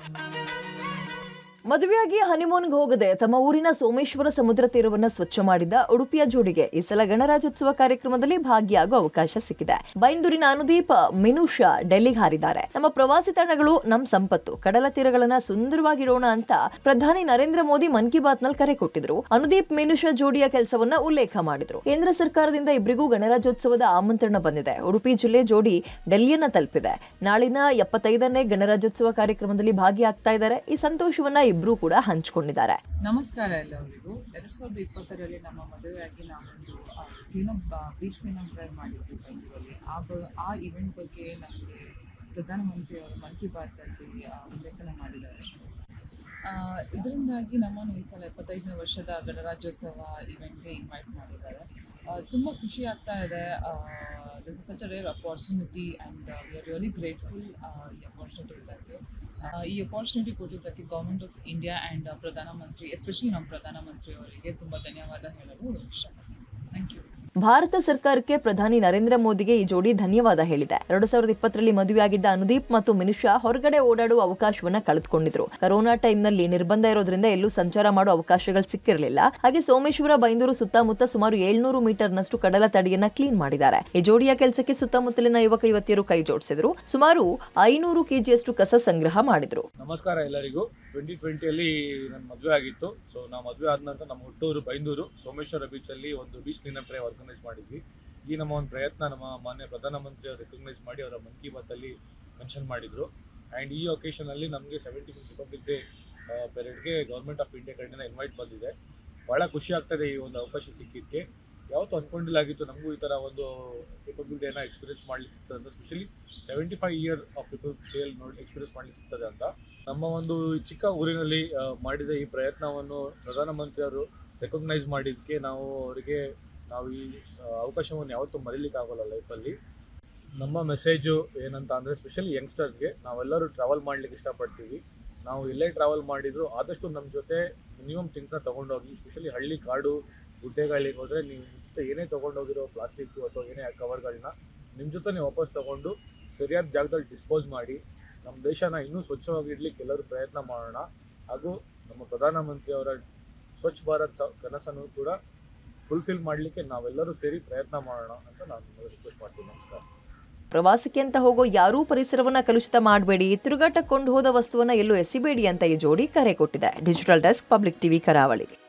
ಮದುವೆಯಾಗಿ ಹನಿಮೂನ್ಗೆ ಹೋಗದೆ ತಮ್ಮ ಊರಿನ ಸೋಮೇಶ್ವರ ಸಮುದ್ರ ತೀರವನ್ನ ಸ್ವಚ್ಛ ಮಾಡಿದ ಉಡುಪಿಯ ಜೋಡಿಗೆ ಈ ಸಲ ಗಣರಾಜ್ಯೋತ್ಸವ ಕಾರ್ಯಕ್ರಮದಲ್ಲಿ ಭಾಗಿಯಾಗುವ ಅವಕಾಶ ಸಿಕ್ಕಿದೆ ಬೈಂದೂರಿನ ಅನುದೀಪ್ ಮಿನುಷಾ ಡೆಲ್ಲಿಗೆ ಹಾರಿದ್ದಾರೆ ನಮ್ಮ ಪ್ರವಾಸಿ ತಾಣಗಳು ನಮ್ ಸಂಪತ್ತು ಕಡಲ ತೀರಗಳನ್ನ ಸುಂದರವಾಗಿಡೋಣ ಅಂತ ಪ್ರಧಾನಿ ನರೇಂದ್ರ ಮೋದಿ ಮನ್ ಕಿ ಬಾತ್ ನಲ್ಲಿ ಕರೆ ಕೊಟ್ಟಿದ್ರು ಅನುದೀಪ್ ಮಿನುಷಾ ಜೋಡಿಯ ಕೆಲಸವನ್ನ ಉಲ್ಲೇಖ ಮಾಡಿದ್ರು ಕೇಂದ್ರ ಸರ್ಕಾರದಿಂದ ಇಬ್ಬರಿಗೂ ಗಣರಾಜ್ಯೋತ್ಸವದ ಆಮಂತ್ರಣ ಬಂದಿದೆ ಉಡುಪಿ ಜಿಲ್ಲೆ ಜೋಡಿ ಡೆಲ್ಲಿಯನ್ನ ತಲುಪಿದೆ ನಾಳಿನ ಎಪ್ಪತ್ತೈದನೇ ಗಣರಾಜ್ಯೋತ್ಸವ ಕಾರ್ಯಕ್ರಮದಲ್ಲಿ ಭಾಗಿಯಾಗ್ತಾ ಇದ್ದಾರೆ ಈ ಸಂತೋಷವನ್ನ ಇಬ್ರು ಕೂಡ ಹಂಚಿಕೊಂಡಿದ್ದಾರೆ ನಮಸ್ಕಾರ ಎಲ್ಲರಿಗೂ ಎರಡು ಸಾವಿರದ ಇಪ್ಪತ್ತರಲ್ಲಿ ನಮ್ಮ ಮದುವೆಯಾಗಿ ನಾವೊಂದು ಕ್ಲೀನಪ್ ಬೀಚ್ ಕ್ಲೀನಪ್ ಡ್ರೈವ್ ಮಾಡಿದ್ವಿ ಬೆಂಗಳೂರಲ್ಲಿ ಆ ಬ ಆ ಇವೆಂಟ್ ಬಗ್ಗೆ ನಮಗೆ ಪ್ರಧಾನಮಂತ್ರಿ ಅವರು ಮನ್ ಕಿ ಬಾತಲ್ಲಿ ಆ, ಉಲ್ಲೇಖನ ಮಾಡಿದ್ದಾರೆ ಆ, ಇದರಿಂದಾಗಿ ನಮ್ಮನ್ನು ಈ ಸಲ ಎಪ್ಪತ್ತೈದನೇ ವರ್ಷದ ಗಣರಾಜ್ಯೋತ್ಸವ ಇವೆಂಟ್ಗೆ ಇನ್ವೈಟ್ ಮಾಡಿದ್ದಾರೆ ತುಂಬ ಖುಷಿ ಆಗ್ತಾ ಇದೆ this is such a rare opportunity and we are really grateful ಈ ಅಪಾರ್ಚುನಿಟಿ ಇದ್ದಕ್ಕೆ ಆ, ಈ ಅಪಾರ್ಚುನಿಟಿ ಕೊಟ್ಟಿದ್ದಕ್ಕೆ ಗೌರ್ಮೆಂಟ್ ಆಫ್ ಇಂಡಿಯಾ ಆ್ಯಂಡ್ ಪ್ರಧಾನಮಂತ್ರಿ ಎಸ್ಪೆಷಲಿ ನಮ್ಮ ಪ್ರಧಾನಮಂತ್ರಿ ಅವರಿಗೆ ತುಂಬ ಧನ್ಯವಾದ ಹೇಳಲು ಇಷ್ಟಪಡ್ತೀನಿ ಥ್ಯಾಂಕ್ ಯು ಭಾರತ ಸರ್ಕಾರಕ್ಕೆ ಪ್ರಧಾನಿ ನರೇಂದ್ರ ಮೋದಿಗೆ ಈ ಜೋಡಿ ಧನ್ಯವಾದ ಹೇಳಿದೆ ಎರಡು ಸಾವಿರದ ಇಪ್ಪತ್ತರಲ್ಲಿ ಮದುವೆಯಾಗಿದ್ದ ಅನುದೀಪ್ ಮತ್ತು ಮಿನುಷಾ ಹೊರಗಡೆ ಓಡಾಡುವ ಅವಕಾಶವನ್ನ ಕಳೆದುಕೊಂಡಿದ್ರು ಕರೋನಾ ಟೈಮ್ನಲ್ಲಿ ನಿರ್ಬಂಧ ಇರೋದ್ರಿಂದ ಎಲ್ಲೂ ಸಂಚಾರ ಮಾಡುವ ಅವಕಾಶಗಳು ಸಿಕ್ಕಿರಲಿಲ್ಲ ಹಾಗೆ ಸೋಮೇಶ್ವರ ಬೈಂದೂರು ಸುತ್ತಮುತ್ತ ಸುಮಾರು ಏಳ್ನೂರು ಮೀಟರ್ನಷ್ಟು ಕಡಲ ತಡಿಯನ್ನ ಕ್ಲೀನ್ ಮಾಡಿದ್ದಾರೆ ಈ ಜೋಡಿಯ ಕೆಲಸಕ್ಕೆ ಸುತ್ತಮುತ್ತಲಿನ ಯುವಕ ಯುವತಿಯರು ಕೈ ಜೋಡಿಸಿದ್ರು ಸುಮಾರು ಐನೂರು ಕೆಜಿಯಷ್ಟು ಕಸ ಸಂಗ್ರಹ ಮಾಡಿದ್ರು ನಮಸ್ಕಾರ ಎಲ್ಲರಿಗೂ ಟ್ವೆಂಟಿ ಟ್ವೆಂಟಿಯಲ್ಲಿ ನನ್ನ ಮದುವೆ ಆಗಿತ್ತು ಸೊ ನಾವು ಮದುವೆ ಆದ ನಂತರ ನಮ್ಮ ಹುಟ್ಟೂರು ಬೈಂದೂರು ಸೋಮೇಶ್ವರ ಬೀಚಲ್ಲಿ ಒಂದು ಬೀಚ್ ಕ್ಲೀನಪ್ ಡ್ರೈವ್ ಆರ್ಗನೈಸ್ ಮಾಡಿದ್ವಿ ಈ ನಮ್ಮ ಒಂದು ಪ್ರಯತ್ನ ನಮ್ಮ ಮಾನ್ಯ ಪ್ರಧಾನಮಂತ್ರಿ ಅವರು ರೆಕಗ್ನೈಸ್ ಮಾಡಿ ಅವರ ಮನ್ ಕಿ ಬಾತಲ್ಲಿ ಮೆನ್ಷನ್ ಮಾಡಿದರು ಆ್ಯಂಡ್ ಈ ಒಕೇಶನಲ್ಲಿ ನಮಗೆ ಸೆವೆಂಟಿ ಫಿಫ್ತ್ ರಿಪಬ್ಲಿಕ್ ಡೇ ಪೆರೇಡ್ಗೆ ಗೌರ್ಮೆಂಟ್ ಆಫ್ ಇಂಡಿಯಾ ಕಡೆಯಿಂದ ಇನ್ವೈಟ್ ಬಂದಿದೆ ಭಾಳ ಖುಷಿ ಆಗ್ತದೆ ಈ ಒಂದು ಅವಕಾಶ ಸಿಕ್ಕಿದ್ದಕ್ಕೆ ಯಾವತ್ತೂ ಅಂದ್ಕೊಂಡಿಲ್ಲಾಗಿತ್ತು ನಮಗೂ ಈ ಥರ ಒಂದು ರಿಪಬ್ಲಿಕ್ ಡೇನ ಎಕ್ಸ್ಪೀರಿಯನ್ಸ್ ಮಾಡ್ಲಿಕ್ಕೆ ಸಿಗ್ತದೆ ಅಂತ specially seventy five year of republic ಡೇಯಲ್ಲಿ ನೋಡಿ ಎಕ್ಸ್ಪೀರಿಯನ್ಸ್ ಮಾಡ್ಲಿಕ್ಕೆ ಸಿಗ್ತದೆ ಅಂತ ನಮ್ಮ ಒಂದು ಚಿಕ್ಕ ಊರಿನಲ್ಲಿ ಆ, ಮಾಡಿದ ಈ ಪ್ರಯತ್ನವನ್ನು ಪ್ರಧಾನಮಂತ್ರಿಯವರು ರೆಕಗ್ನೈಸ್ ಮಾಡಿದ್ದಕ್ಕೆ ನಾವು ಅವರಿಗೆ ನಾವು ಈ ಸ- ಅವಕಾಶವನ್ನು ಯಾವತ್ತೂ ಮರೀಲಿಕ್ಕೆ ಆಗೋಲ್ಲ ಲೈಫಲ್ಲಿ ನಮ್ಮ ಮೆಸೇಜು ಏನಂತ ಅಂದರೆ ಸ್ಪೆಷಲಿ ಯಂಗ್ಸ್ಟರ್ಸ್ಗೆ ನಾವೆಲ್ಲರೂ ಟ್ರಾವೆಲ್ ಮಾಡ್ಲಿಕ್ಕೆ ಇಷ್ಟಪಡ್ತೀವಿ ನಾವು ಎಲ್ಲೇ ಟ್ರಾವೆಲ್ ಮಾಡಿದ್ರು ಆದಷ್ಟು ನಮ್ಮ ಜೊತೆ ಮಿನಿಮಮ್ ಥಿಂಗ್ಸ್ನ ತೊಗೊಂಡೋಗಿ ಸ್ಪೆಷಲಿ ಹಳ್ಳಿ ಕಾಡು ಗುಡ್ಡೆಗಳಿಗೆ ಹೋದರೆ ನೀವು ನಿಮ್ಮ ಜೊತೆ ಏನೇ ತೊಗೊಂಡೋಗಿರೋ ಪ್ಲಾಸ್ಟಿಕ್ ಅಥವಾ ಏನೇ ಕವರ್ಗಳನ್ನ ನಿಮ್ಮ ಜೊತೆ ನೀವು ವಾಪಸ್ ತೊಗೊಂಡು ಸರಿಯಾದ ಜಾಗದಲ್ಲಿ ಡಿಸ್ಪೋಸ್ ಮಾಡಿ ನಮ್ಮ ದೇಶನ ಇನ್ನೂ ಸ್ವಚ್ಛವಾಗಿ ಇಡ್ಲಿಕ್ಕೆ ಎಲ್ಲರೂ ಪ್ರಯತ್ನ ಮಾಡೋಣ ಹಾಗೂ ನಮ್ಮ ಪ್ರಧಾನಮಂತ್ರಿ ಅವರ ಸ್ವಚ್ಛ ಭಾರತ್ ಸ- ಕನಸನ್ನು ಕೂಡ ಫುಲ್ಫಿಲ್ ಮಾಡಲಿಕ್ಕೆ ನಾವೆಲ್ಲರೂ ಸೇರಿ ಪ್ರಯತ್ನ ಮಾಡೋಣ ಅಂತ ನಾನು ನಿಮ್ಮಲ್ಲಿ ರಿಕ್ವೆಸ್ಟ್ ಮಾಡ್ತೀನಿ ನಮಸ್ಕಾರ ಪ್ರವಾಸಕ್ಕೆ ಅಂತ ಹೋಗೋ ಯಾರೂ ಪರಿಸರವನ್ನ ಕಲುಷಿತ ಮಾಡಬೇಡಿ ತಿರುಗಾಟ ಕೊಂಡು ಹೋದ ವಸ್ತುವನ್ನ ಎಲ್ಲೂ ಎಸಿಬೇಡಿ ಅಂತ ಈ ಜೋಡಿ ಕರೆ ಕೊಟ್ಟಿದೆ ಡಿಜಿಟಲ್ ಡೆಸ್ಕ್ ಪಬ್ಲಿಕ್ ಟಿವಿ ಕರಾವಳಿ